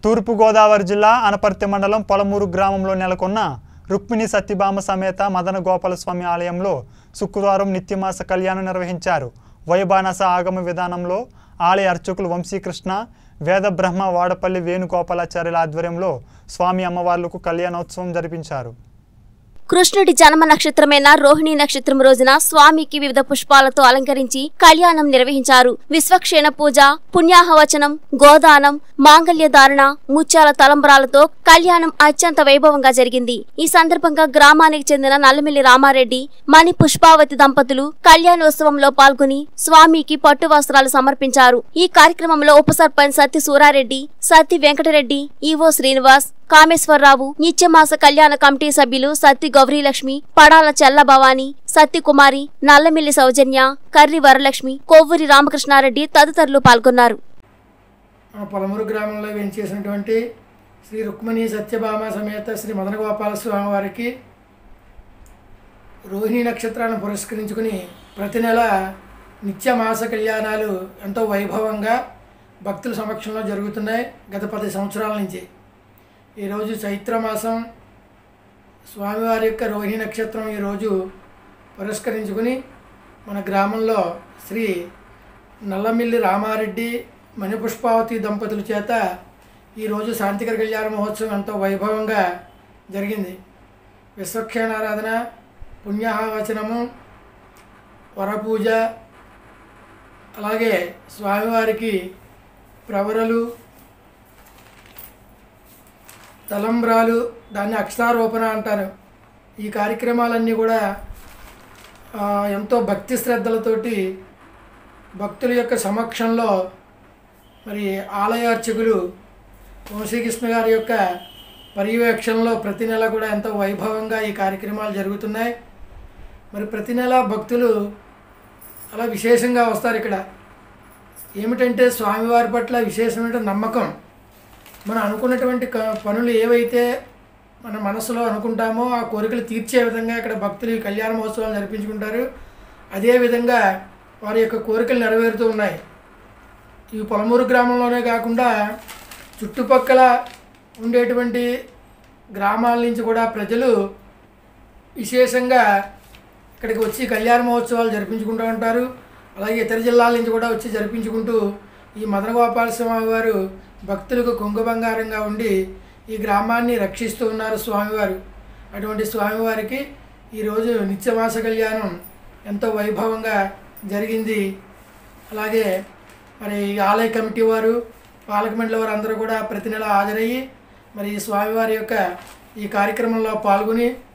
తూర్పుగోదావరి జిల్లా అనపర్తి మండలం పొలమూరు గ్రామంలో నెలకొన్న రుక్మిణి సత్యభామ సమేత మదన గోపాల స్వామి ఆలయంలో శుక్రవారం నిత్యమాస కళ్యాణం నిర్వహించారు వైబానస ఆగమ విధానంలో ఆలయ అర్చకులు వంశీకృష్ణ వేద బ్రహ్మ వాడపల్లి వేణుగోపాలాచార్యుల ఆధ్వర్యంలో స్వామి అమ్మవార్లకు కళ్యాణోత్సవం జరిపించారు కృష్ణుడి జన్మ నక్షత్రమైన రోహిణి నక్షత్రం రోజున స్వామికి వివిధ పుష్పాలతో అలంకరించి కళ్యాణం నిర్వహించారు విశ్వక్షేణ పూజ పుణ్యాహవచనం గోదానం మాంగళ్య ధారణ ముత్యాల తలంబ్రాలతో కళ్యాణం అత్యంత వైభవంగా జరిగింది ఈ సందర్భంగా గ్రామానికి చెందిన నల్లమిల్లి రామారెడ్డి మణి పుష్పావతి దంపతులు కళ్యాణోత్సవంలో పాల్గొని స్వామికి పట్టు వస్త్రాలు సమర్పించారు ఈ కార్యక్రమంలో ఉప సర్పంచ్ సత్తి సూరారెడ్డి సత్తి వెంకటరెడ్డి ఈవో శ్రీనివాస్ కామేశ్వరరావు నిత్యమాస కళ్యాణ కమిటీ సభ్యులు సత్తి గౌరీలక్ష్మి పడాల చెల్ల భవాని సత్తి కుమారి నల్లమిల్లి సౌజన్య కర్రి వరలక్ష్మి కొవ్వూరి రామకృష్ణారెడ్డి తదితరులు పాల్గొన్నారు మన పొలమూరు గ్రామంలో వెంచేసినటువంటి శ్రీ రుక్మిణి సత్యభామ సమేత శ్రీ మదన గోపాల స్వామి వారికి రోహిణి నక్షత్రాన్ని పురస్కరించుకుని ప్రతి నెల నిత్య మాస కళ్యాణాలు ఎంతో వైభవంగా భక్తుల సమక్షంలో జరుగుతున్నాయి గత పది సంవత్సరాల నుంచి ఈరోజు చైత్ర మాసం స్వామివారి యొక్క రోహిణి నక్షత్రం ఈరోజు పురస్కరించుకుని మన గ్రామంలో శ్రీ నల్లమిల్లి రామారెడ్డి మణిపుష్పావతి దంపతుల చేత ఈరోజు శాంతికర కళ్యాణ మహోత్సవం ఎంతో వైభవంగా జరిగింది విశ్వక్షేణారాధన పుణ్యాహవచనము వరపూజ అలాగే స్వామివారికి ప్రవరలు తలంబ్రాలు దాన్ని అక్షరారోపణ అంటారు ఈ కార్యక్రమాలన్నీ కూడా ఆ, ఎంతో భక్తి శ్రద్ధలతోటి భక్తుల యొక్క సమక్షంలో మరి ఆలయ అర్చకులు వంశీకృష్ణ గారి యొక్క పర్యవేక్షణలో ప్రతి నెల కూడా ఎంతో వైభవంగా ఈ కార్యక్రమాలు జరుగుతున్నాయి మరి ప్రతి నెల భక్తులు అలా విశేషంగా వస్తారు ఇక్కడ ఏమిటంటే స్వామివారి పట్ల విశేషమైన నమ్మకం మనం అనుకున్నటువంటి క- పనులు ఏవైతే మన మనసులో అనుకుంటామో ఆ కోరికలు తీర్చే విధంగా ఇక్కడ భక్తులు ఈ కళ్యాణ మహోత్సవాలు జరిపించుకుంటారు అదేవిధంగా వారి యొక్క కోరికలు నెరవేరుతూ ఉన్నాయి ఈ పొలమూరు గ్రామంలోనే కాకుండా చుట్టుపక్కల ఉండేటువంటి గ్రామాల నుంచి కూడా ప్రజలు విశేషంగా ఇక్కడికి వచ్చి కళ్యాణ మహోత్సవాలు జరిపించుకుంటూ ఉంటారు అలాగే ఇతర జిల్లాల నుంచి కూడా వచ్చి జరిపించుకుంటూ ఈ మదన గోపాల స్వామి వారు భక్తులకు కొంగు బంగారంగా ఉండి ఈ గ్రామాన్ని రక్షిస్తూ ఉన్నారు స్వామివారు అటువంటి స్వామివారికి ఈరోజు నిత్యమాస కళ్యాణం ఎంతో వైభవంగా జరిగింది అలాగే మరి ఈ ఆలయ కమిటీ వారు పాలక మండలి వారు అందరూ కూడా ప్రతి నెల హాజరయ్యి మరి ఈ స్వామివారి యొక్క ఈ కార్యక్రమంలో పాల్గొని